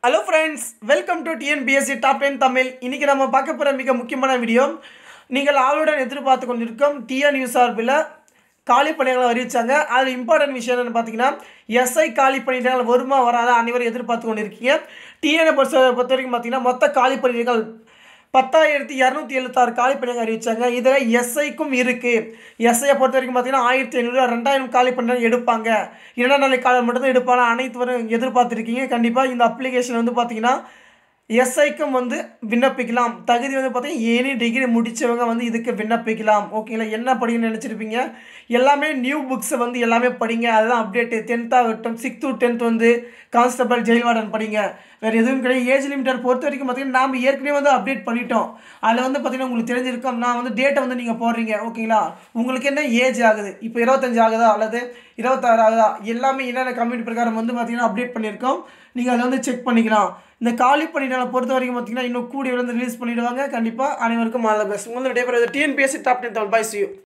hello friends welcome to TNPSC top ten Tamil இன்றைக்கி நம்ம பார்க்க போகிற மிக முக்கியமான வீடியோ நீங்கள் ஆளுடன் எதிர்பார்த்து கொண்டிருக்கும் டிஎன் நியூஸ் சார்பில் காலி பணிகளை அறிவிச்சாங்க அதில் இம்பார்ட்டன்ட் விஷயம் என்னென்னு பார்த்தீங்கன்னா எஸ்ஐ காலி பணியிடங்கள் வருமா வராதா அனைவரும் எதிர்பார்த்து கொண்டிருக்கீங்க டிஎனை பொறுத்த பொறுத்த வரைக்கும் பார்த்தீங்கன்னா மொத்த காலி பணியிடங்கள் பத்தாயிரத்தி இரநூத்தி எழுபத்தாறு காலி பணியாக அறிவிச்சாங்க இதில் எஸ்ஐக்கும் இருக்குது எஸ்ஐயை பொறுத்த வரைக்கும் பார்த்தீங்கன்னா ஆயிரத்தி ஐநூறு ரெண்டாயிரம் காலி பணிகள் எடுப்பாங்க இரண்டாம் நாளை காலம் மட்டும்தான் எடுப்பாங்க அனைத்து வரும் எதிர்பார்த்துருக்கீங்க கண்டிப்பாக இந்த அப்ளிகேஷன் வந்து பார்த்தீங்கன்னா எஸ்ஐக்கும் வந்து விண்ணப்பிக்கலாம் தகுதி வந்து பார்த்தீங்கன்னா எனி டிகிரி முடித்தவங்க வந்து இதுக்கு விண்ணப்பிக்கலாம் ஓகேங்களா என்ன படிக்கணும்னு நினச்சிருப்பீங்க எல்லாமே நியூ புக்ஸை வந்து எல்லாமே படிங்க அதுதான் அப்டேட்டு டென்த்தாகட்டும் சிக்ஸ்த் டு டென்த் வந்து கான்ஸ்டபிள் ஜெயில் வார்டன் படிங்க வேறு எதுவும் கிடையாது ஏஜ் லிமிட்டர் பொறுத்த வரைக்கும் பார்த்தீங்கன்னா நாம் ஏற்கனவே வந்து அப்டேட் பண்ணிட்டோம் அதில் வந்து பார்த்தீங்கன்னா உங்களுக்கு தெரிஞ்சிருக்கும் நான் வந்து டேட்டை வந்து நீங்கள் போடுறீங்க ஓகேங்களா உங்களுக்கு என்ன ஏஜ் ஆகுது இப்போ இருபத்தஞ்சு ஆகுதா அல்லது இருபத்தாறு ஆகுதா எல்லாமே என்னென்ன கம்யூனிட்டி பிரகாரம் வந்து பார்த்தீங்கன்னா அப்டேட் பண்ணியிருக்கோம் நீங்கள் அதை வந்து செக் பண்ணிக்கலாம் இந்த காலி பணியிடங்களை பொறுத்த வரைக்கும் பார்த்தீங்கன்னா இன்னும் கூடிய வந்து ரிலீஸ் பண்ணிடுவாங்க கண்டிப்பாக அனைவருக்கும் ஆல் த பெஸ்ட் உங்களுடைய TNPSC top ten boys you